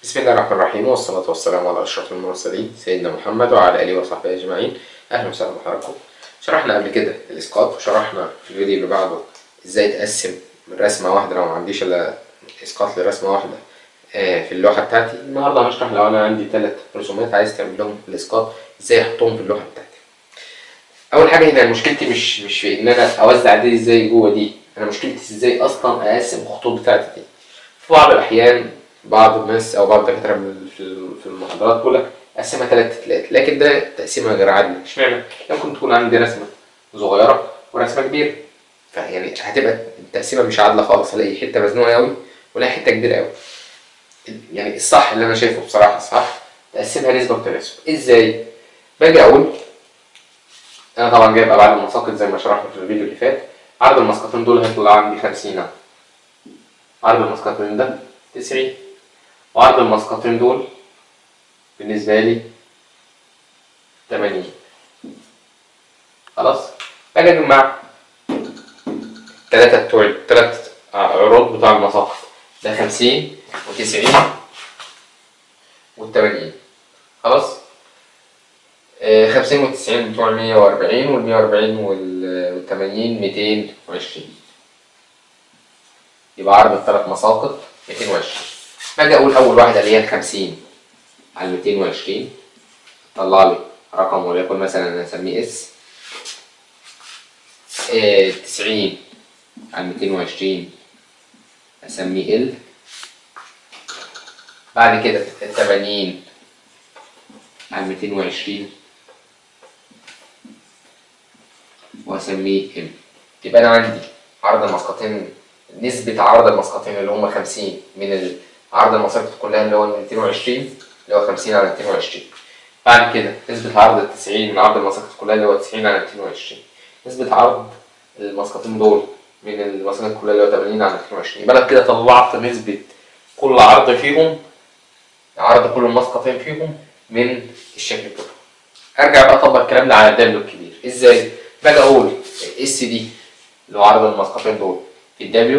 بسم الله الرحمن الرحيم والصلاة والسلام على أشرف المرسلين سيدنا محمد وعلى آله وصحبه أجمعين أهلا وسهلا بحضراتكم شرحنا قبل كده الإسقاط وشرحنا في الفيديو اللي بعده إزاي تقسم من رسمة واحدة لو ما عنديش إلا إسقاط لرسمة واحدة آه، في اللوحة بتاعتي النهاردة هنشرح لو أنا عندي ثلاث رسومات عايز تعمل لهم الإسقاط إزاي أحطهم في اللوحة بتاعتي أول حاجة هنا مشكلتي مش مش في إن أنا أوزع دي إزاي جوه دي أنا مشكلتي إزاي أصلا أقسم الخطوط بتاعتي دي في بعض الأحيان بعض الناس او بعض الدكاتره من- في في المحاضرات بيقول لك قسمها ثلاث تلات لكن ده تقسيمها غير عادل اشمعنى؟ ممكن تكون عندي رسمه صغيره ورسمه كبيره فيعني هتبقى التقسيمه مش عادله خالص الاقي حته مزنوقه قوي ولا حته كبيره قوي يعني الصح اللي انا شايفه بصراحه صح تقسمها نسبه وتناسب ازاي؟ باجي اقول انا طبعا جايب ابعاد المساقط زي ما شرحنا في الفيديو اللي فات عرض المسقطين دول هيطلع عندي 50 اهو عرض المسقطين ده 90 وعرض المسقطين دول بالنسبة لي 80 خلاص باجي اجمع التلاتة بتوع التلات عروض بتوع المساقط ده 50 و90 و80 خلاص آه، 50 و90 بتوع 140 وال 140 وال 80 220 يبقى عرض الثلاث مساقط 220 باجي اقول اول واحده اللي هي ال 50 على 220 طلع لي رقم وليكن مثلا انا اسميه اس آه، 90 على 220 اسميه ال بعد كده ال 80 على 220 واسميه ام يبقى انا عندي عرض المسقطين نسبة عرض المسقطين اللي هم 50 من ال- عرض المساقط كلها اللي هو 220 اللي هو 50 على 220 بعد كده نسبة عرض ال 90 من عرض المساقط كلها اللي هو 90 على 220 نسبة عرض المسقطين دول من المساقط كلها اللي هو 80 على 220 يبقى انا كده طلعت نسبة كل عرض فيهم عرض كل المسقطين فيهم من الشكل كله ارجع بقى اطبق الكلام ده على الدبل الكبير ازاي؟ باجي اقول اس دي اللي هو عرض المسقطين دول في الدبليو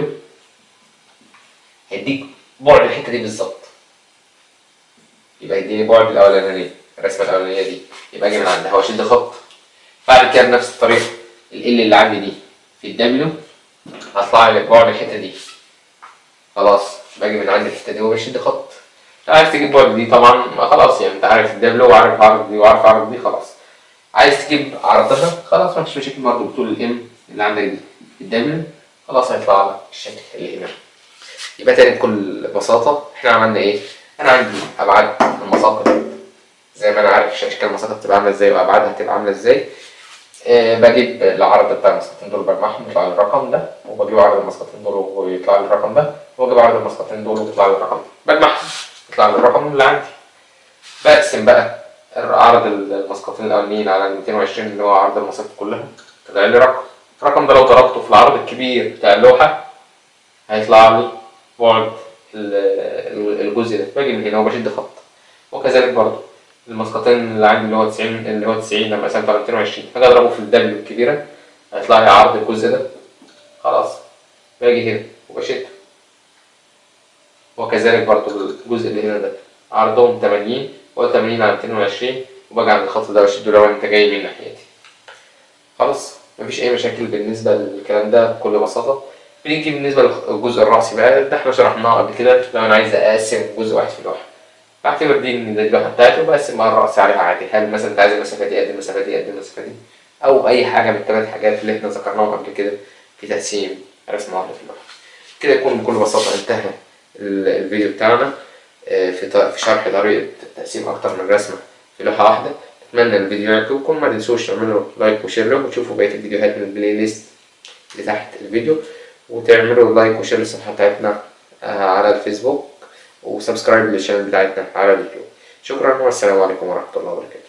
هيديك بعد الحته دي بالظبط يبقى يديني بعد الاولانيه الرسمه الاولانيه دي يبقى اجي من عندها واشد خط بعد كده بنفس الطريقه ال اللي عندي دي في الدبليو هطلع لي بعد الحته دي خلاص باجي من عند الحته دي وبشد خط لو عايز تجيب بعد دي طبعا ما خلاص يعني انت عارف الدبليو وعارف عرض دي وعارف عرض دي خلاص عايز تجيب عرضها خلاص مفيش مشاكل برضه بطول الام اللي عندك دي الدبليو خلاص هيطلع لك الشكل اللي هنا يبقى تاني بكل بساطة احنا عملنا ايه؟ انا عندي ابعاد المساقط زي ما انا عارف اشكال المساقط بتبقى عاملة ازاي وابعادها هتبقى عاملة ازاي آه بجيب العرض بتاع المسقطين دول بجمعهم يطلع لي الرقم ده وبجيب عرض المسقطين دول ويطلع لي الرقم ده وبجيب عرض المسقطين دول ويطلع لي الرقم ده بجمعهم يطلع لي الرقم اللي عندي بقسم بقى عرض المسقطين الاولانيين على 220 اللي هو عرض المساقط كلها طلع لي رقم الرقم ده لو ضربته في العرض الكبير بتاع اللوحة هيطلع لي بعد ال- ال- الجزء ده باجي من هنا وبشد خط وكذلك برضه المسقطين اللي عندي اللي هو 90 اللي هو 90 لما قسمته على 220 هاجي اضربه في الدبليو الكبيرة هيطلع لي عرض الجزء ده خلاص باجي هنا وبشد وكذلك برضه الجزء اللي هنا ده عرضهم 80 و 80 على 220 وباجي عند الخط ده واشده لو انت جاي من ناحيتي خلاص مفيش اي مشاكل بالنسبه للكلام ده بكل بساطه بنيجي بالنسبه للجزء الرأسي بقى ده احنا شرحناه قبل كده لو انا عايز اقسم جزء واحد في اللوحه بعتبر دي ان دي اللوحه بتاعتي وبقسم بقى الرأس عليها عادي هل مثلا انت عايز المسافه دي قد المسافه دي قد المسافه دي او اي حاجه من الثلاث حاجات اللي احنا ذكرناهم قبل كده في تقسيم رسمه واحده في اللوحه كده يكون بكل بساطه انتهى ال- الفيديو بتاعنا آه، في ط- في شرح طريقه تقسيم اكتر من رسمه في لوحه واحده اتمنى الفيديو يعجبكم ما تنسوش تعملوا لايك وشير له وتشوفوا بقيه الفيديوهات من البلاي ليست اللي تحت الفيديو وتعملوا لايك وشير للصفحه بتاعتنا آه، على الفيسبوك وسبسكرايب للشانل بتاعتنا على اليوتيوب شكرا والسلام عليكم ورحمه الله وبركاته